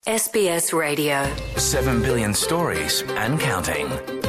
SBS Radio. 7 billion stories and counting.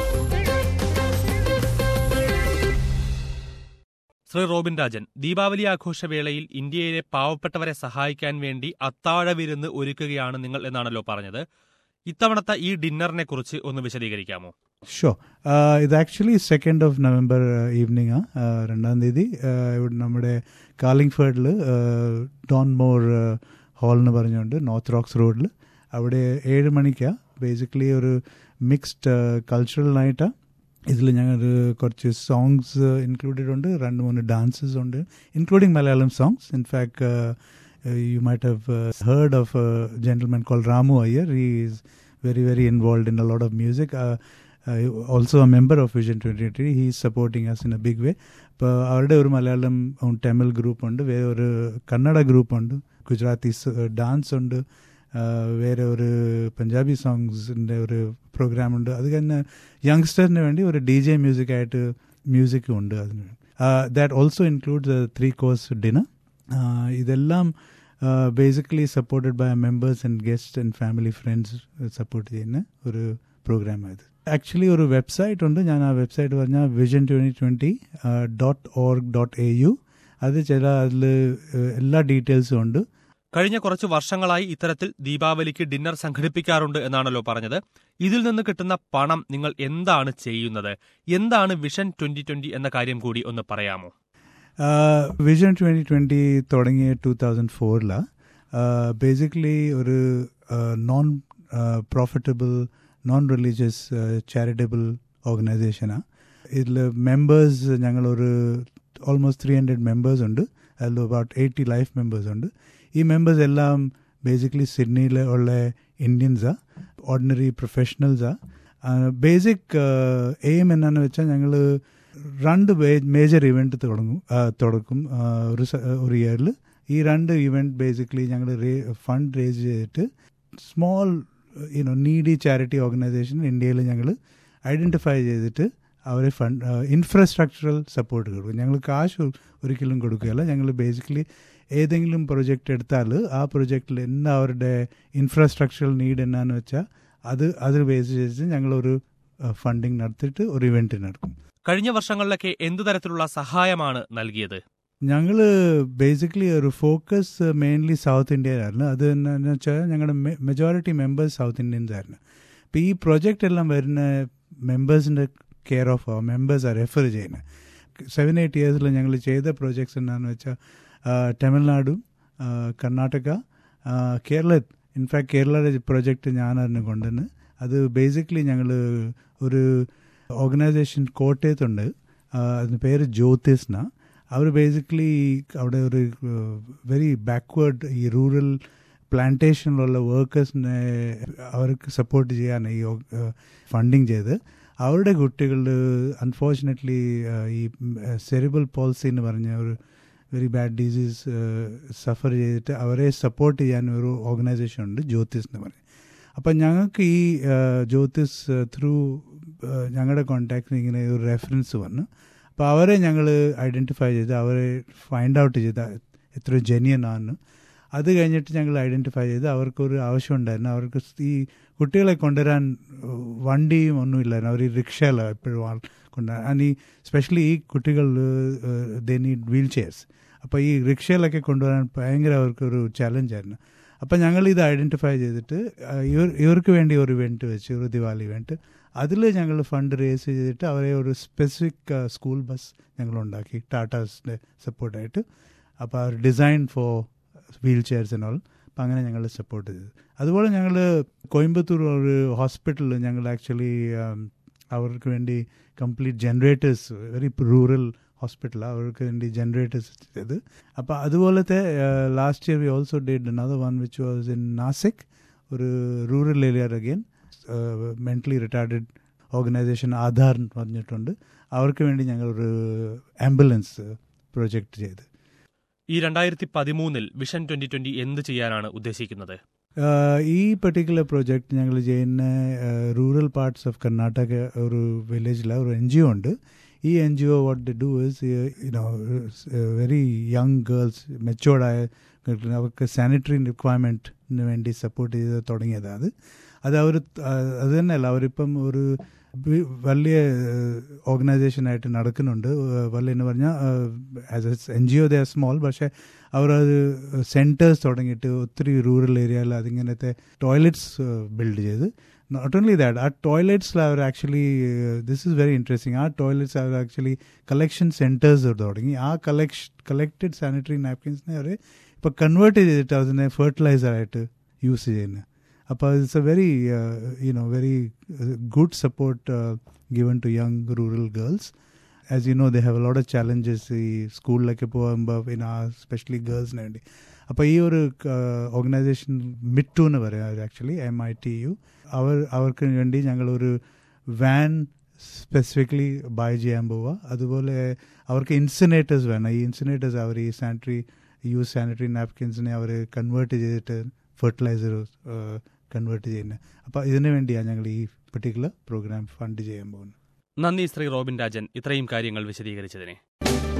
Shri Robin Rajan Deepavali ആഘോഷവേളയിൽ ഇന്ത്യയിലെ പാവപ്പെട്ടവരെ സഹായിക്കാൻ വേണ്ടി അത്താഴ വിരുന്ന് ഒരുക്കുകയാണ് നിങ്ങൾ എന്നാണല്ലോ പറഞ്ഞത് ഇത്തവണത്തെ ഈ ഡിന്നറിനെ കുറിച്ച് ഒന്ന് വിശദീകരിക്കാമോ ഷോ ഇത് actually second of November evening രണ്ടാം തീയതി uh, ഇവിടെ നമ്മുടെ കാലിംഗ്ഫേർഡിൽ ഡോൺ മോർ ഹാൾ എന്ന് പറഞ്ഞുകൊണ്ട് നോർത്ത് റോക്സ് റോഡിൽ അവിടെ ഏഴ് മണിക്കാണ് ബേസിക്കലി ഒരു മിക്സ്ഡ് കൾച്ചറൽ നൈറ്റാണ് ഇതിൽ ഞങ്ങൾ കുറച്ച് സോങ്സ് ഇൻക്ലൂഡഡ് ഉണ്ട് രണ്ട് മൂന്ന് ഡാൻസസ് ഉണ്ട് including Malayalam songs in fact you might have uh, heard of a gentleman called Ramu Iyer. He is very, very involved in a lot of music. Uh, uh, also a member of Vision 2023. He is supporting us in a big way. ഇപ്പോൾ അവരുടെ ഒരു Malayalam Tamil group ഉണ്ട് വേറെ ഒരു Kannada group ഉണ്ട് Gujarati dance ഉണ്ട് വേറെ ഒരു പഞ്ചാബി സോങ്സിൻ്റെ ഒരു പ്രോഗ്രാം ഉണ്ട് അത് തന്നെ യങ്സ്റ്ററിന് വേണ്ടി ഒരു ഡി ജെ മ്യൂസിക് ആയിട്ട് മ്യൂസിക്കും ഉണ്ട് അതിന് that also includes three course dinner ഇതെല്ലാം basically supported by members and guest and family friends support ചെയ്യുന്ന ഒരു പ്രോഗ്രാമായത് ആക്ച്വലി ഒരു വെബ്സൈറ്റ് ഉണ്ട് ഞാൻ ആ വെബ്സൈറ്റ് പറഞ്ഞാൽ vision twenty twenty dot org dot A U അത് ചില അതിൽ എല്ലാ ഡീറ്റെയിൽസും ഉണ്ട് കഴിഞ്ഞ കുറച്ച് വർഷങ്ങളായി ഇത്തരത്തിൽ ദീപാവലിക്ക് ഡിന്നർ സംഘടിപ്പിക്കാറുണ്ട് എന്നാണല്ലോ പറഞ്ഞത് ഇതിൽ നിന്ന് കിട്ടുന്ന പണം നിങ്ങൾ എന്താണ് ചെയ്യുന്നത് എന്താണ് വിഷൻ ട്വന്റി ട്വന്റി എന്ന കാര്യം കൂടി ഒന്ന് പറയാമോ വിഷൻ ട്വൻറ്റി ട്വൻറ്റി തുടങ്ങിയ ടു തൗസൻഡ് ഫോറിലാണ് ബേസിക്കലി ഒരു non profitable non religious charitable ഓർഗനൈസേഷനാണ് ഇതിൽ മെമ്പേഴ്സ് ഞങ്ങളൊരു ഓൾമോസ്റ്റ് ത്രീ ഹൺഡ്രഡ് മെമ്പേഴ്സ് ഉണ്ട് അതിൽ അബൌട്ട് എയ്റ്റി ലൈഫ് മെമ്പേഴ്സ് ഉണ്ട് ഈ മെമ്പേഴ്സ് എല്ലാം ബേസിക്കലി സിഡ്നിയിൽ ഉള്ള ഇന്ത്യൻസാണ് ഓർഡിനറി പ്രൊഫഷണൽസാണ് ബേസിക് എയിം എന്നാന്ന് വെച്ചാൽ ഞങ്ങൾ രണ്ട് മേജർ ഇവന്റ് തുടങ്ങും തുടക്കും ഒരു ഒരു ഇയറിൽ ഈ രണ്ട് ഇവന്റ് ബേസിക്കലി ഞങ്ങൾ ഫണ്ട് റേസ് ചെയ്തിട്ട് small you know needy charity organisation ഇന്ത്യയിൽ ഞങ്ങൾ ഐഡൻറ്റിഫൈ ചെയ്തിട്ട് അവരെ ഫണ്ട് ഇൻഫ്രാസ്ട്രക്ചറൽ സപ്പോർട്ട് കൊടുക്കും ഞങ്ങൾ കാശ് ഒരിക്കലും കൊടുക്കുകയല്ല ഞങ്ങൾ ബേസിക്കലി ഏതെങ്കിലും പ്രൊജക്റ്റ് എടുത്താൽ ആ പ്രൊജക്റ്റിൽ എന്നാ അവരുടെ ഇൻഫ്രാസ്ട്രക്ചറൽ നീഡ് എന്നാന്ന് വെച്ചാൽ അത് അത് ബേസ് ചെയ്തിട്ട് ഞങ്ങളൊരു ഫണ്ടിങ് നടത്തിയിട്ട് ഒരു ഇവന്റ് നടക്കും കഴിഞ്ഞ വർഷങ്ങളിലൊക്കെ എന്തു തരത്തിലുള്ള സഹായമാണ് നൽകിയത് ഞങ്ങൾ ബേസിക്കലി ഒരു ഫോക്കസ് മെയിൻലി സൗത്ത് ഇന്ത്യയിലായിരുന്നു അത് എന്ന് വെച്ചാൽ ഞങ്ങളുടെ മെജോറിറ്റി മെമ്പേഴ്സ് സൗത്ത് ഇന്ത്യൻസ് ആയിരുന്നു അപ്പോൾ ഈ പ്രൊജക്റ്റ് എല്ലാം വരുന്ന മെമ്പേഴ്സിൻ്റെ കെയർ ഓഫ് മെമ്പേഴ്സ് റെഫർ ചെയ്യുന്നത് സെവൻ എയ്റ്റ് ഇയേഴ്സിൽ ഞങ്ങൾ ചെയ്ത പ്രൊജക്ട്സ് എന്താണെന്ന് വെച്ചാൽ തമിഴ്നാടു കർണാടക കേരള ഇൻഫാക്ട് കേരളയുടെ പ്രൊജക്റ്റ് ഞാനായിരുന്നു കൊണ്ടുവന്ന് അത് ബേസിക്കലി ഞങ്ങൾ ഒരു ഓർഗനൈസേഷൻ കോട്ടയത്തുണ്ട് അതിന് പേര് ജ്യോതിസ്ന അവർ ബേസിക്കലി അവിടെ ഒരു വെരി ബാക്ക്വേർഡ് ഈ റൂറൽ പ്ലാന്റേഷനിലുള്ള വർക്കേഴ്സിനെ അവർക്ക് സപ്പോർട്ട് ചെയ്യാൻ ഈ ഫണ്ടിങ് ചെയ്ത് അവരുടെ കുട്ടികൾ അൺഫോർച്ചുനേറ്റ്ലി ഈ സെറിബൽ പോളിസി എന്ന് പറഞ്ഞ ഒരു വെരി ബാഡ് ഡിസീസ് സഫർ ചെയ്തിട്ട് അവരെ സപ്പോർട്ട് ചെയ്യാൻ ഒരു ഓർഗനൈസേഷൻ ഉണ്ട് ജ്യോതിസ് എന്ന് പറയും അപ്പം ഞങ്ങൾക്ക് ഈ ജ്യോതിസ് ത്രൂ ഞങ്ങളുടെ കോണ്ടാക്റ്റിൽ ഇങ്ങനെ ഒരു റെഫറൻസ് വന്നു അപ്പോൾ അവരെ ഞങ്ങൾ ഐഡൻറ്റിഫൈ ചെയ്ത് അവരെ ഫൈൻഡ് ഔട്ട് ചെയ്ത് എത്ര ജെന്യൻ ആണ് അത് കഴിഞ്ഞിട്ട് ഞങ്ങൾ ഐഡൻറ്റിഫൈ ചെയ്ത് അവർക്കൊരു ആവശ്യമുണ്ടായിരുന്നു അവർക്ക് ഈ കുട്ടികളെ കൊണ്ടുവരാൻ വണ്ടിയും ഒന്നുമില്ലായിരുന്നു അവർ ഈ റിക്ഷയിൽ എപ്പോഴും കൊണ്ടുവരാൻ ഈ സ്പെഷ്യലി ഈ കുട്ടികൾ ദേ നീഡ് വീൽ ചെയർസ് അപ്പോൾ ഈ റിക്ഷയിലൊക്കെ കൊണ്ടുവരാൻ ഭയങ്കര അവർക്കൊരു ചലഞ്ചായിരുന്നു അപ്പം ഞങ്ങൾ ഇത് ഐഡൻറ്റിഫൈ ചെയ്തിട്ട് ഇവർ ഇവർക്ക് വേണ്ടി ഒരു ഇവൻറ്റ് വെച്ച് ഒരു ദിവാലി ഇവൻറ്റ് അതിൽ ഞങ്ങൾ ഫണ്ട് റേസ് ചെയ്തിട്ട് അവരെ ഒരു സ്പെസിഫിക് സ്കൂൾ ബസ് ഞങ്ങൾ ഉണ്ടാക്കി ടാറ്റാസിൻ്റെ സപ്പോർട്ടായിട്ട് അപ്പോൾ അവർ design for wheelchairs and all അപ്പം അങ്ങനെ ഞങ്ങൾ സപ്പോർട്ട് ചെയ്തു അതുപോലെ ഞങ്ങൾ കോയമ്പത്തൂർ ഒരു ഹോസ്പിറ്റലിൽ ഞങ്ങൾ ആക്ച്വലി അവർക്ക് വേണ്ടി കംപ്ലീറ്റ് ജനറേറ്റേഴ്സ് വെരി റൂറൽ ഹോസ്പിറ്റലാണ് അവർക്ക് വേണ്ടി ജനറേറ്റേഴ്സ് ചെയ്ത് അപ്പോൾ അതുപോലത്തെ last year we also did another one which was in Nashik ഒരു rural area again mentally retarded organisation Aadhaar എന്ന് പറഞ്ഞിട്ടുണ്ട് അവർക്ക് വേണ്ടി ഞങ്ങൾ ഒരു ആംബുലൻസ് പ്രൊജക്റ്റ് ചെയ്ത് ഈ രണ്ടായിരത്തി പതിമൂന്നിൽ വിഷൻ ട്വന്റി ട്വന്റി എന്ത് ചെയ്യാനാണ് ഉദ്ദേശിക്കുന്നത് ഈ പെർട്ടിക്കുലർ പ്രോജക്റ്റ് ഞങ്ങൾ ചെയ്യുന്ന റൂറൽ പാർട്സ് ഓഫ് കർണാടക ഒരു വില്ലേജിലെ ഒരു എൻ ജി ഒ ഉണ്ട് ഈ N G O what do is you know very young girls മെച്ചുവേർഡായ അവർക്ക് സാനിറ്ററി റിക്വയർമെൻറ്റിന് വേണ്ടി സപ്പോർട്ട് ചെയ്ത് തുടങ്ങിയത് അത് അത് അവർ അത് തന്നെയല്ല അവരിപ്പം ഒരു വലിയ ഓർഗനൈസേഷനായിട്ട് നടക്കുന്നുണ്ട് വലിയ എന്ന് പറഞ്ഞാൽ as a N G O the small പക്ഷേ അവർ അത് സെൻറ്റേഴ്സ് തുടങ്ങിയിട്ട് ഒത്തിരി റൂറൽ ഏരിയയിൽ അതിങ്ങനത്തെ ടോയ്ലറ്റ്സ് ബിൽഡ് ചെയ്ത് നോട്ട് ഓൺലി ദാറ്റ് ആ ടോയ്ലറ്റ്സിൽ അവർ actually this is very interesting ആ ടോയ്ലറ്റ്സ് അവർ ആക്ച്വലി കളക്ഷൻ സെൻറ്റേഴ്സ് തുടങ്ങി ആ കളക്ഷൻ കളക്റ്റഡ് സാനിറ്ററി നാപ്കിൻസിനെ അവർ ഇപ്പോൾ കൺവേർട്ട് ചെയ്തിട്ട് അതിനെ ഫെർട്ടിലൈസറായിട്ട് യൂസ് ചെയ്യുന്നത് അപ്പോൾ it's a very you know very good support given to young rural girls as you no they have a lot of challenges ഈ സ്കൂളിലൊക്കെ പോകുമ്പോൾ പിന്നെ ആ സ്പെഷ്യലി ഗേൾസിന് വേണ്ടി അപ്പോൾ ഈ ഒരു ഓർഗനൈസേഷൻ മിറ്റു എന്ന് പറയാം actually M I T U അവർ അവർക്ക് വേണ്ടി ഞങ്ങളൊരു വാൻ സ്പെസിഫിക്കലി ബൈ ചെയ്യാൻ പോവുക അതുപോലെ അവർക്ക് ഇൻസിനേറ്റേഴ്സ് വേണം ഈ ഇൻസിനേറ്റേഴ്സ് അവർ ഈ സാനിറ്ററി യൂസ് സാനിറ്ററി നാപ്കിൻസിനെ അവർ കൺവേർട്ട് ചെയ്തിട്ട് ഫെർട്ടിലൈസർ കൺവേർട്ട് ചെയ്യുന്നത് അപ്പോൾ ഇതിനു വേണ്ടിയാണ് ഞങ്ങൾ ഈ പെർട്ടിക്കുലർ പ്രോഗ്രാം ഫണ്ട് ചെയ്യാൻ പോകുന്നത് നന്ദി ശ്രീ റോബിൻ രാജൻ ഇത്രയും കാര്യങ്ങൾ വിശദീകരിച്ചതിനെ